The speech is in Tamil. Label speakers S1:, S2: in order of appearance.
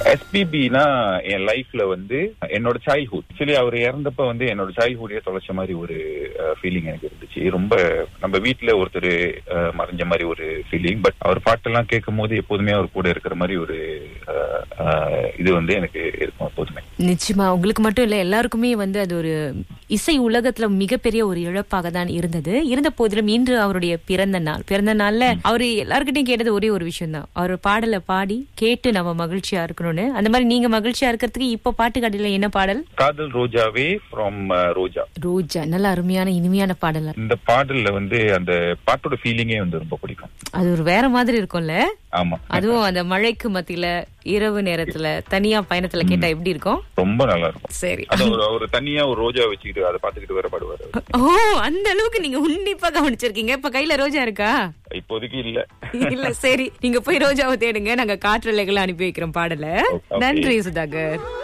S1: எஸ்பிபினா என் லைஃப்ல வந்து என்னோட சைல்ட்ஹுட் ஆக்சுவலி அவர் இறந்தப்ப வந்து என்னோட சைல்ட்ஹுட்டே தொலைச்ச மாதிரி ஒரு ஃபீலிங் எனக்கு இருந்துச்சு ரொம்ப நம்ம வீட்ல ஒருத்தர் அஹ், மறைஞ்ச மாதிரி ஒரு ஃபீலிங் பட் அவர் பாட்டெல்லாம் கேட்கும் போது எப்போதுமே அவர் கூட இருக்கிற மாதிரி ஒரு அஹ், அஹ், இது வந்து எனக்கு இருக்கும் எப்போதுமே
S2: நிச்சயமா உங்களுக்கு மட்டும் இல்ல எல்லாருக்குமே வந்து அது ஒரு இசை உலகத்துல மிகப்பெரிய ஒரு இழப்பாக தான் இருந்தது இருந்த போதிலும் இன்று அவருடைய பிறந்த நாள் பிறந்த நாள்ல அவரு எல்லார்கிட்டயும் கேட்டது ஒரே ஒரு விஷயம் தான் அவர் பாடலை பாடி கேட்டு நம்ம மகிழ்ச்சியா இருக்கணும்னு அந்த மாதிரி நீங்க மகிழ்ச்சியா இருக்கிறதுக்கு இப்ப பாட்டு கடையில என்ன பாடல்
S1: காதல் ரோஜாவே ஃப்ரம் ரோஜா
S2: ரோஜா நல்ல அருமையான இனிமையான பாடல்
S1: இந்த பாடல்ல வந்து அந்த பாட்டோட ஃபீலிங்கே வந்து ரொம்ப பிடிக்கும்
S2: அது ஒரு வேற மாதிரி இருக்கும்ல
S1: ஆமா
S2: அதுவும் அந்த மழைக்கு மத்தியில இரவு நேரத்துல தனியா பயணத்துல கேட்டா எப்படி இருக்கும்
S1: ரொம்ப நல்லா இருக்கும்
S2: சரி
S1: அது ஒரு அவர் தனியா ஒரு ரோஜா வச்சுக்கிட்டு அதை பாத்துக்கிட்டு வேற பாடுவாரு அவரு.
S2: ஓ அந்த அளவுக்கு நீங்க உன்னிப்பா கவனிச்சிருக்கீங்க இப்ப கையில ரோஜா இருக்கா
S1: இப்போதைக்கு இல்ல
S2: இல்ல சரி நீங்க போய் ரோஜாவை தேடுங்க நாங்க காற்றலைகளை அனுப்பி வைக்கிறோம் பாடல
S1: Okay.
S2: நன்றி சுதாகர்